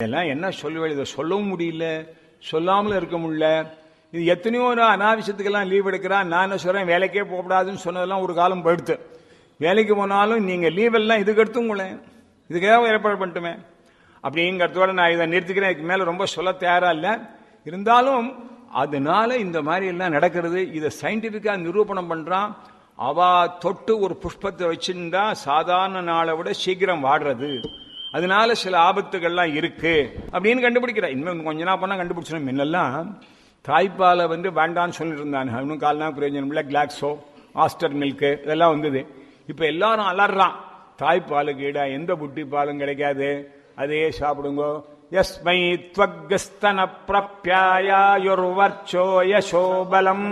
இதெல்லாம் என்ன சொல்லுவேன் இதை சொல்லவும் முடியல சொல்லாமலும் இருக்க முடியல இது எத்தனையோ ஒரு அனாவசியத்துக்கெல்லாம் லீவ் எடுக்கிறான் நான் என்ன சொல்றேன் வேலைக்கே போகக்கூடாதுன்னு சொன்னதெல்லாம் ஒரு காலம் போயிடுத்து வேலைக்கு போனாலும் நீங்க லீவ் எல்லாம் இதுக்கு எடுத்துங்களேன் இதுக்காக ஏற்பாடு பண்ணிட்டுமே அப்படிங்கிறதோட நான் இதை நிறுத்திக்கிறேன் இதுக்கு மேல ரொம்ப சொல்ல தயாரா இல்லை இருந்தாலும் அதனால இந்த மாதிரி எல்லாம் நடக்கிறது இதை சயின்டிபிக்கா நிரூபணம் பண்றான் அவ தொட்டு ஒரு புஷ்பத்தை வச்சிருந்தா சாதாரண நாளை விட சீக்கிரம் வாடுறது அதனால சில ஆபத்துகள்லாம் இருக்கு அப்படின்னு கண்டுபிடிக்கிறா இன்னும் கொஞ்ச நாள் பண்ணா கண்டுபிடிச்சிடும் முன்னெல்லாம் தாய்ப்பாலை வந்து வேண்டான்னு சொல்லிட்டு இருந்தாங்க இன்னும் கால்னா பிரயோஜனம் இல்லை கிளாக்ஸோ ஆஸ்டர் மில்க்கு இதெல்லாம் வந்தது இப்ப எல்லாரும் அலறான் தாய்ப்பாலுக்கு ஈடா எந்த புட்டி பாலும் கிடைக்காது அதையே சாப்பிடுங்க யஸ்மை துவகஸ்தன பிரப்யாயுர்வர்ச்சோ யசோபலம்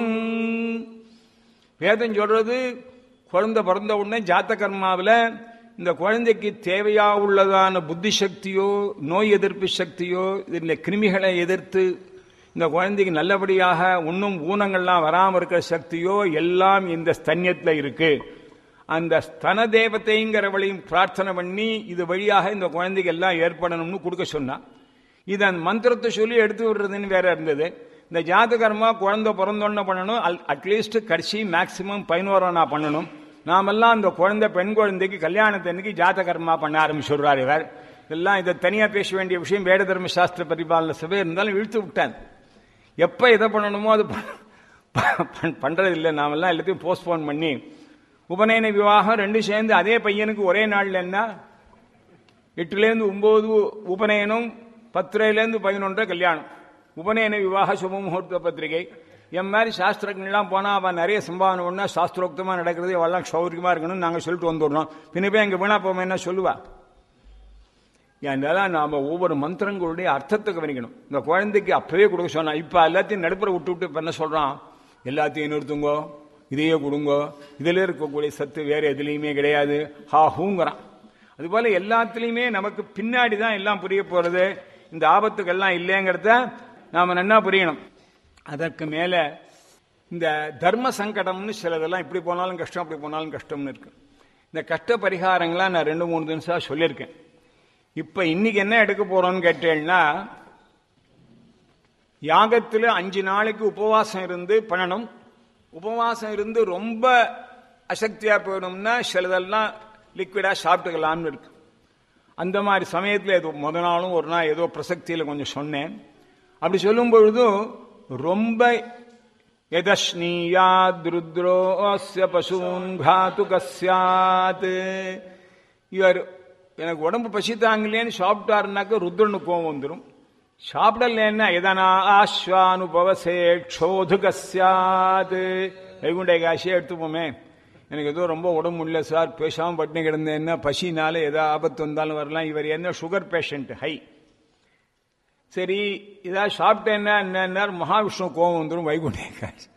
வேதம் சொல்றது குழந்தை பிறந்த உடனே ஜாத்த கர்மாவில் இந்த குழந்தைக்கு தேவையா உள்ளதான புத்தி சக்தியோ நோய் எதிர்ப்பு சக்தியோ இந்த கிருமிகளை எதிர்த்து இந்த குழந்தைக்கு நல்லபடியாக இன்னும் ஊனங்கள்லாம் வராமல் இருக்கிற சக்தியோ எல்லாம் இந்த ஸ்தன்யத்தில் இருக்கு அந்த ஸ்தன தேவதைங்கிறவளையும் பிரார்த்தனை பண்ணி இது வழியாக இந்த குழந்தைக்கு எல்லாம் ஏற்படணும்னு கொடுக்க சொன்னான் இது அந்த மந்திரத்தை சொல்லி எடுத்து விடுறதுன்னு வேற இருந்தது இந்த ஜாதகர்மா குழந்தை பிறந்தோன்னு பண்ணணும் அட்லீஸ்ட் கடைசி மேக்சிமம் பதினோரா நான் பண்ணணும் நாமெல்லாம் அந்த குழந்தை பெண் குழந்தைக்கு கல்யாணத்தன்னைக்கு ஜாதகர்மா பண்ண ஆரம்பிச்சுடுறாரு இவர் இதெல்லாம் இதை தனியாக பேச வேண்டிய விஷயம் வேட தர்ம சாஸ்திர பரிபாலன சபை இருந்தாலும் இழுத்து விட்டேன் எப்போ எதை பண்ணணுமோ அது பண்றது இல்லை நாமெல்லாம் எல்லாத்தையும் போஸ்ட்போன் பண்ணி உபநயன விவாகம் ரெண்டும் சேர்ந்து அதே பையனுக்கு ஒரே நாள்ல என்ன எட்டுலேருந்து ஒன்பது உபநயனம் பத்துலேருந்து பதினொன்றரை கல்யாணம் உபநயன விவாக சுப முகூர்த்த பத்திரிகை என் மாதிரி சாஸ்திரங்கள்லாம் போனால் அவன் நிறைய சம்பாவனை ஒன்றா சாஸ்திரோக்தமாக நடக்கிறது அவெல்லாம் சௌரியமாக இருக்கணும்னு நாங்கள் சொல்லிட்டு வந்துடுறோம் பின்ன போய் எங்கள் வீணா போவோம் என்ன சொல்லுவா அதனால நாம் ஒவ்வொரு மந்திரங்களுடைய அர்த்தத்தை கவனிக்கணும் இந்த குழந்தைக்கு அப்பவே கொடுக்க சொன்னான் இப்போ எல்லாத்தையும் நடுப்புற விட்டு விட்டு இப்போ என்ன சொல்கிறான் எல்லாத்தையும் நிறுத்துங்கோ இதையே கொடுங்கோ இதில் இருக்கக்கூடிய சத்து வேற எதுலேயுமே கிடையாது ஹா ஹூங்கிறான் அதுபோல எல்லாத்துலேயுமே நமக்கு பின்னாடி தான் எல்லாம் புரிய போகிறது இந்த ஆபத்துக்கள்லாம் இல்லைங்கிறத நாம் நன்னா புரியணும் அதற்கு மேலே இந்த தர்ம சங்கடம்னு சிலதெல்லாம் இப்படி போனாலும் கஷ்டம் அப்படி போனாலும் கஷ்டம்னு இருக்கு இந்த கஷ்ட பரிகாரங்களாம் நான் ரெண்டு மூணு தினசா சொல்லியிருக்கேன் இப்ப இன்னைக்கு என்ன எடுக்க போறோம்னு கேட்டேன்னா யாகத்தில் அஞ்சு நாளைக்கு உபவாசம் இருந்து பண்ணணும் உபவாசம் இருந்து ரொம்ப அசக்தியா போயிடும்னா சிலதெல்லாம் லிக்விடா சாப்பிட்டுக்கலாம்னு இருக்கு அந்த மாதிரி சமயத்தில் ஏதோ முத நாளும் ஒரு நாள் ஏதோ பிரசக்தியில் கொஞ்சம் சொன்னேன் அப்படி சொல்லும் பொழுதும் ரொம்ப எதஸ்னீயாத் ருத்ரோஸ்ய பசூன் காத்து கஸ்யாத் இவர் எனக்கு உடம்பு பசி தாங்கலேன்னு சாப்பிட்டாருனாக்க ருத்ரனு கோவம் வந்துடும் சாப்பிடலன்னா எதனா ஆஸ்வானுபவசே க்ஷோது கஸ்யாத் வைகுண்ட காசியே எடுத்துப்போமே எனக்கு ஏதோ ரொம்ப உடம்பு முடியல சார் பேசாமல் பட்டினி கிடந்தேன்னா பசினால ஏதோ ஆபத்து வந்தாலும் வரலாம் இவர் என்ன சுகர் பேஷண்ட் ஹை சரி இதாக சாப்பிட்டேன்னா என்ன மகாவிஷ்ணு கோபம் வந்துடும் வைகுண்ட காசி